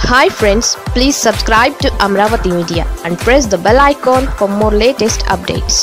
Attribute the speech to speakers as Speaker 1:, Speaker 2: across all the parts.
Speaker 1: hi friends please subscribe to Amaravati media and press the bell icon for more latest updates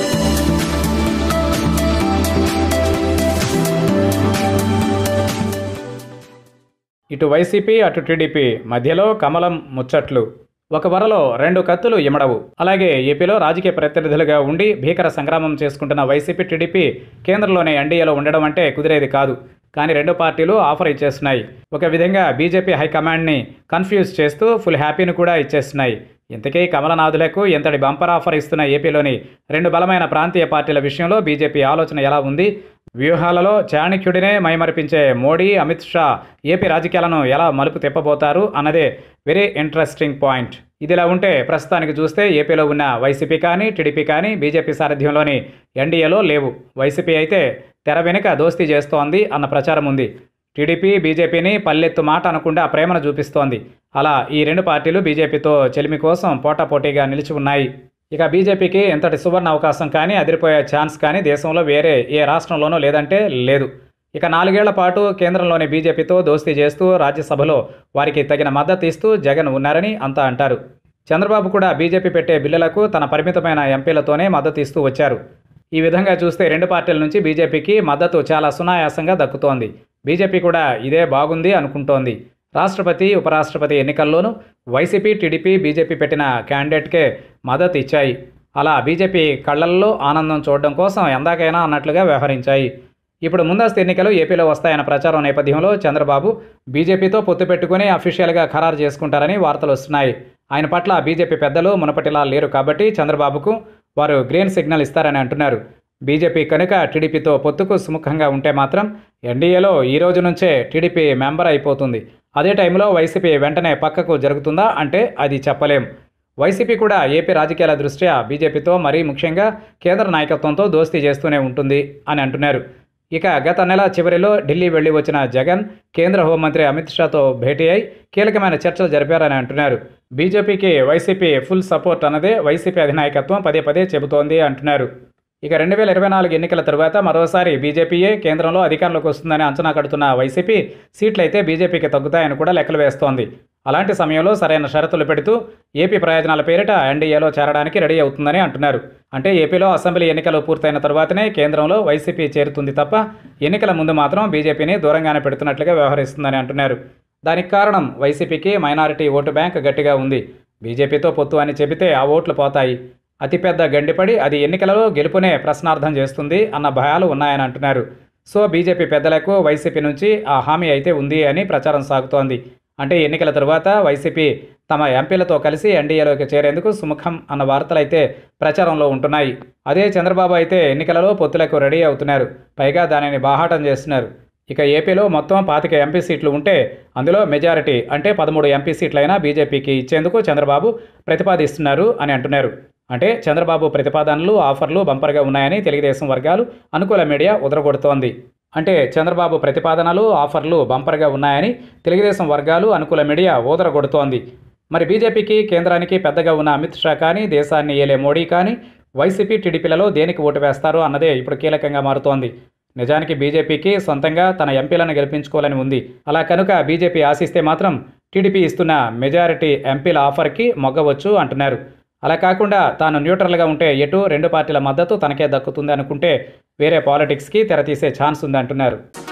Speaker 2: ఇటు YCP అటు TDP మధ్యలో కమలం ముచ్చట్లు ఒక వరలో రెండు కత్తులు ఇమడవు అలాగే ఏపీలో రాజకీయ ప్రతినిధులుగా ఉండి భీకర సంగ్రామం చేసుకుంటున్న వైసీపీ టీడీపీ కేంద్రంలోని ఎన్డీఏలో ఉండడం అంటే కుదిరేది కాదు కానీ రెండు పార్టీలు ఆఫర్ ఇచ్చేస్తున్నాయి ఒక విధంగా బీజేపీ హైకమాండ్ని కన్ఫ్యూజ్ చేస్తూ ఫుల్ హ్యాపీని కూడా ఇచ్చేస్తున్నాయి ఇంతకీ కమలనాథులకు ఎంతటి బంపర్ ఆఫర్ ఇస్తున్న ఏపీలోని రెండు బలమైన ప్రాంతీయ పార్టీల విషయంలో బీజేపీ ఆలోచన ఎలా ఉంది వ్యూహాలలో చాణక్యుడినే మైమరిపించే మోడీ అమిత్ షా ఏపీ రాజకీయాలను ఎలా మలుపు తిప్పబోతారు అన్నదే వెరీ ఇంట్రెస్టింగ్ పాయింట్ ఇదిలా ఉంటే ప్రస్తుతానికి చూస్తే ఏపీలో ఉన్న వైసీపీ కానీ టీడీపీ కానీ బీజేపీ సారథ్యంలోని ఎన్డీఏలో లేవు వైసీపీ అయితే తెర వెనుక దోస్తీ చేస్తోంది అన్న ప్రచారం ఉంది టీడీపీ బీజేపీని పల్లెత్తు మాట అనకుండా ప్రేమను చూపిస్తోంది అలా ఈ రెండు పార్టీలు బీజేపీతో చెలిమి కోసం పోటాపోటీగా నిలిచి ఉన్నాయి ఇక బీజేపీకి ఎంతటి సువర్ణ అవకాశం కానీ అదిరిపోయే ఛాన్స్ కానీ దేశంలో వేరే ఏ రాష్ట్రంలోనూ లేదంటే లేదు ఇక నాలుగేళ్ల పాటు కేంద్రంలోని బీజేపీతో దోస్తీ చేస్తూ రాజ్యసభలో వారికి తగిన మద్దతు ఇస్తూ జగన్ ఉన్నారని అంతా అంటారు చంద్రబాబు కూడా బీజేపీ పెట్టే బిల్లులకు తన పరిమితమైన ఎంపీలతోనే మద్దతు ఇస్తూ వచ్చారు ఈ విధంగా చూస్తే రెండు పార్టీల నుంచి బీజేపీకి మద్దతు చాలా సునాయాసంగా దక్కుతోంది బీజేపీ కూడా ఇదే బాగుంది అనుకుంటోంది రాష్ట్రపతి ఉపరాష్ట్రపతి ఎన్నికల్లోనూ వైసీపీ టీడీపీ బీజేపీ పెట్టిన క్యాండిడేట్కే మద్దతు ఇచ్చాయి అలా బీజేపీ కళ్లల్లో ఆనందం చూడడం కోసం ఎందాకైనా అన్నట్లుగా వ్యవహరించాయి ఇప్పుడు ముందస్తు ఎన్నికలు ఏపీలో వస్తాయన్న ప్రచారం నేపథ్యంలో చంద్రబాబు బీజేపీతో పొత్తు పెట్టుకుని అఫీషియల్గా ఖరారు చేసుకుంటారని వార్తలు వస్తున్నాయి ఆయన పట్ల బీజేపీ పెద్దలు మునపటిలా లేరు కాబట్టి చంద్రబాబుకు వారు గ్రీన్ సిగ్నల్ ఇస్తారని అంటున్నారు బీజేపీ కనుక టీడీపీతో పొత్తుకు సుముఖంగా ఉంటే మాత్రం ఎన్డీఏలో ఈ రోజు నుంచే టీడీపీ మెంబర్ అయిపోతుంది అదే టైంలో వైసీపీ వెంటనే పక్కకు జరుగుతుందా అంటే అది చెప్పలేం వైసీపీ కూడా ఏపీ రాజకీయాల దృష్ట్యా బీజేపీతో మరీ ముఖ్యంగా కేంద్ర నాయకత్వంతో దోస్తీ చేస్తూనే ఉంటుంది అని అంటున్నారు ఇక గత నెల చివరిలో ఢిల్లీ వెళ్లి వచ్చిన జగన్ కేంద్ర హోంమంత్రి అమిత్ షాతో భేటీ అయి కీలకమైన చర్చలు జరిపారని అంటున్నారు బీజేపీకి వైసీపీ ఫుల్ సపోర్ట్ అన్నదే వైసీపీ అధినాయకత్వం పదే పదే చెబుతోంది అంటున్నారు ఇక రెండు వేల ఇరవై నాలుగు ఎన్నికల తరువాత మరోసారి బీజేపీయే కేంద్రంలో అధికారంలోకి వస్తుందని అంచనా కడుతున్న వైసీపీ సీట్లయితే బీజేపీకి తగ్గుతాయని కూడా లెక్కలు వేస్తోంది అలాంటి సమయంలో సరైన షరతులు పెడుతూ ఏపీ ప్రయోజనాల పేరిట ఎన్డీఏలో చేరడానికి రెడీ అవుతుందని అంటున్నారు అంటే ఏపీలో అసెంబ్లీ ఎన్నికలు పూర్తయిన తర్వాతనే కేంద్రంలో వైసీపీ చేరుతుంది తప్ప ఎన్నికల ముందు మాత్రం బీజేపీని దూరంగానే పెడుతున్నట్లుగా వ్యవహరిస్తుందని అంటున్నారు దానికి కారణం వైసీపీకి మైనారిటీ ఓటు బ్యాంక్ గట్టిగా ఉంది బీజేపీతో పొత్తు అని చెబితే ఆ ఓట్లు పోతాయి అతిపెద్ద గండిపడి అది ఎన్నికలలో గెలుపునే ప్రశ్నార్థం చేస్తుంది అన్న భయాలు ఉన్నాయని అంటున్నారు సో బీజేపీ పెద్దలకు వైసీపీ నుంచి ఆ హామీ అయితే ఉంది అని ప్రచారం సాగుతోంది అంటే ఎన్నికల తరువాత వైసీపీ తమ ఎంపీలతో కలిసి ఎన్డీఏలోకి చేరేందుకు సుముఖం అన్న వార్తలైతే ప్రచారంలో ఉంటున్నాయి అదే చంద్రబాబు అయితే ఎన్నికలలో పొత్తులకు రెడీ అవుతున్నారు పైగా దానిని బాహాటం చేస్తున్నారు ఇక ఏపీలో మొత్తం పాతిక ఎంపీ సీట్లు ఉంటే అందులో మెజారిటీ అంటే పదమూడు ఎంపీ సీట్లైనా బీజేపీకి ఇచ్చేందుకు చంద్రబాబు ప్రతిపాదిస్తున్నారు అని అంటున్నారు అంటే చంద్రబాబు ప్రతిపాదనలు ఆఫర్లు బంపర్గా ఉన్నాయని తెలుగుదేశం వర్గాలు అనుకూల మీడియా ఉదరగొడుతోంది అంటే చంద్రబాబు ప్రతిపాదనలు ఆఫర్లు బంపర్గా ఉన్నాయని తెలుగుదేశం వర్గాలు అనుకూల మీడియా ఊదరగొడుతోంది మరి బీజేపీకి కేంద్రానికి పెద్దగా ఉన్న అమిత్ షా కానీ దేశాన్ని ఏలే మోడీ కానీ వైసీపీ టీడీపీలలో దేనికి ఓటు వేస్తారు అన్నదే ఇప్పుడు కీలకంగా మారుతోంది నిజానికి బీజేపీకి సొంతంగా తన ఎంపీలను గెలిపించుకోవాలని ఉంది అలా కనుక బీజేపీ ఆశిస్తే మాత్రం టీడీపీ ఇస్తున్న మెజారిటీ ఎంపీల ఆఫర్కి మొగ్గవచ్చు అంటున్నారు అలా కాకుండా తాను న్యూట్రల్గా ఉంటే ఎటు రెండు పార్టీల మద్దతు తనకే దక్కుతుంది అనుకుంటే వేరే పాలిటిక్స్కి తెరతీసే ఛాన్స్ ఉంది అంటున్నారు